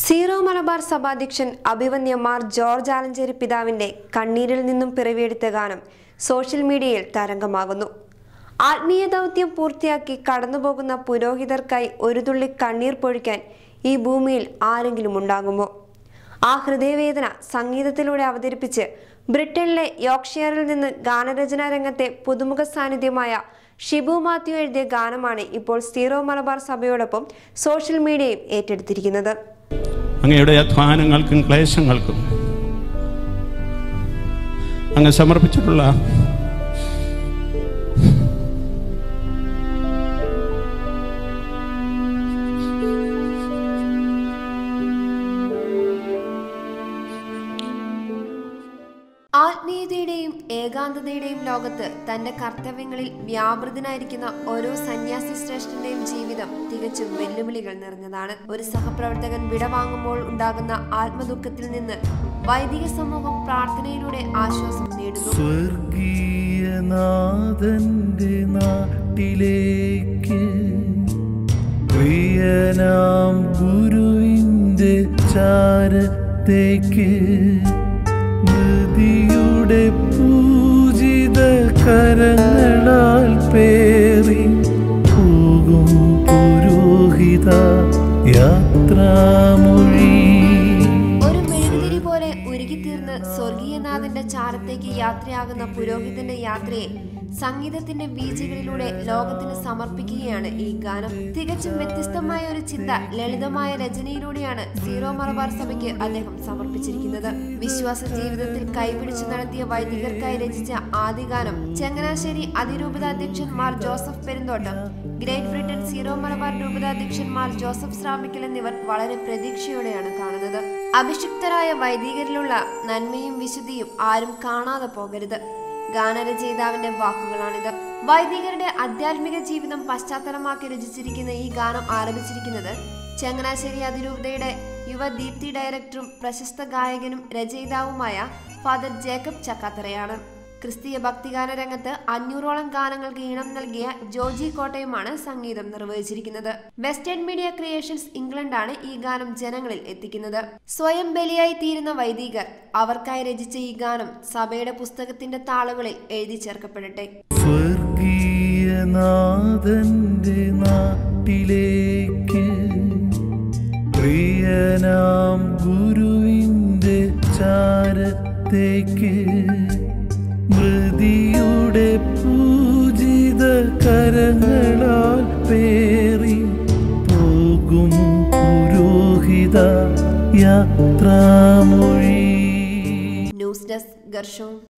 zero Malabar സഭാധ്യക്ഷൻ അഭിവന്യ Mar George Alencherry പിതാവിന്റെ കണ്ണീരിൽ നിന്നും പിറവിയെടുത്ത ഗാനം സോഷ്യൽ മീഡിയയിൽ തരംഗമാകുന്നു ആത്മീയ ദൗത്യം പൂർത്തിയാക്കി കടന്നുപോകുന്ന പുരോഹിതർക്കായി ഒരു തുള്ളി കണ്ണീർ പൊഴിക്കാൻ ഈ ഭൂമിയിൽ ആരെങ്കിലും ഉണ്ടാകുമോ ആ ഹൃദയവേദന സംഗീതത്തിലൂടെ അവതരിപ്പിച്ച് ബ്രിട്ടനിലെ യോക്ഷയറിൽ നിന്ന് ഗാനരചനാ രംഗത്തെ പുതുമുഖ സാന്നിധ്യമായ ഷിബു മാത്യു എഴുതിയ ഗാനമാണ് ഇപ്പോൾ സീറോ മലബാർ സഭയോടൊപ്പം സോഷ്യൽ മീഡിയയും ഏറ്റെടുത്തിരിക്കുന്നത് അങ്ങയുടെ അധ്വാനങ്ങൾക്കും ക്ലേശങ്ങൾക്കും അങ്ങ് സമർപ്പിച്ചിട്ടുള്ള ആത്മീയതയുടെയും ഏകാന്തതയുടെയും ലോകത്ത് തന്റെ കർത്തവ്യങ്ങളിൽ വ്യാപൃതനായിരിക്കുന്ന ഓരോ സന്യാസി ശ്രേഷ്ഠന്റെയും ജീവിതം തികച്ചും വെല്ലുവിളികൾ നിറഞ്ഞതാണ് ഒരു സഹപ്രവർത്തകൻ വിടവാങ്ങുമ്പോൾ ഉണ്ടാകുന്ന ആത്മദുഃഖത്തിൽ നിന്ന് വൈദിക സമൂഹം പ്രാർത്ഥനയിലൂടെ ആശ്വാസം നേടുന്നു സ്വർഗീയനാഥന്റെ നാട്ടിലേക്ക് പ്രിയനാം ഗുരുവിന്റെ ചാരത്തേക്ക് നദിയുടെ പൂജിത കരങ്ങളാൽ പേറി പോകും പുരോഹിത യാത്രാമൊഴി ഒരു മെഴുകുതിരി പോലെ ഉരുകിത്തീർന്ന് സ്വർഗീയനാഥന്റെ ചാരത്തേക്ക് യാത്രയാകുന്ന പുരോഹിതന്റെ യാത്രയെ സംഗീതത്തിന്റെ ബീജുകളിലൂടെ ലോകത്തിന് സമർപ്പിക്കുകയാണ് ഈ ഗാനം തികച്ചും വ്യത്യസ്തമായ ഒരു ചിന്ത ലളിതമായ രചനയിലൂടെയാണ് സീറോ മലബാർ സഭയ്ക്ക് അദ്ദേഹം സമർപ്പിച്ചിരിക്കുന്നത് വിശ്വാസ ജീവിതത്തിൽ കൈപിടിച്ചു നടത്തിയ വൈദികർക്കായി രചിച്ച ആദ്യ ഗാനം ചങ്ങനാശ്ശേരി അതിരൂപതാധ്യക്ഷൻ മാർ ജോസഫ് പെരുന്തോട്ടം ഗ്രേറ്റ് ബ്രിട്ടൻ സീറോ മലബാർ രൂപതാധ്യക്ഷൻ മാർ ജോസഫ് ശ്രാമിക്കൽ എന്നിവർ വളരെ പ്രതീക്ഷയോടെയാണ് കാണുന്നത് അഭിഷിക്തരായ വൈദികരിലുള്ള നന്മയും വിശുദ്ധിയും ആരും കാണാതെ പോകരുത് ഗാനരചയിതാവിന്റെ വാക്കുകളാണിത് വൈദികരുടെ ആധ്യാത്മിക ജീവിതം പശ്ചാത്തലമാക്കി രചിച്ചിരിക്കുന്ന ഈ ഗാനം ആരംഭിച്ചിരിക്കുന്നത് ചങ്ങനാശ്ശേരി അതിരൂപതയുടെ യുവ ദീപ്തി ഡയറക്ടറും പ്രശസ്ത ഗായകനും രചയിതാവുമായ ഫാദർ ജേക്കബ് ചക്കാത്തറയാണ് ക്രിസ്തീയ ഭക്തിഗാന രംഗത്ത് അഞ്ഞൂറോളം ഗാനങ്ങൾക്ക് ഈണം നൽകിയ ജോജി കോട്ടയുമാണ് സംഗീതം നിർവഹിച്ചിരിക്കുന്നത് വെസ്റ്റേൺ മീഡിയ ക്രിയേഷൻസ് ഇംഗ്ലണ്ടാണ് ഈ ഗാനം ജനങ്ങളിൽ എത്തിക്കുന്നത് സ്വയം ബലിയായി തീരുന്ന വൈദികർ അവർക്കായി രചിച്ച ഈ ഗാനം സഭയുടെ പുസ്തകത്തിന്റെ താളുകളിൽ എഴുതി ചേർക്കപ്പെടട്ടെ സ്വർഗീയനാഥന്റെ നാട്ടിലേക്ക് പ്രിയനാം ഗുരുവിന്റെ ചാരത്തേക്ക് മൃതിയുടെ പൂജിത കരങ്ങളാൽ പേറി പോകും പുരോഹിത യാത്രാമൊഴി ന്യൂസ് ഡെസ്ക് ഗർഷവും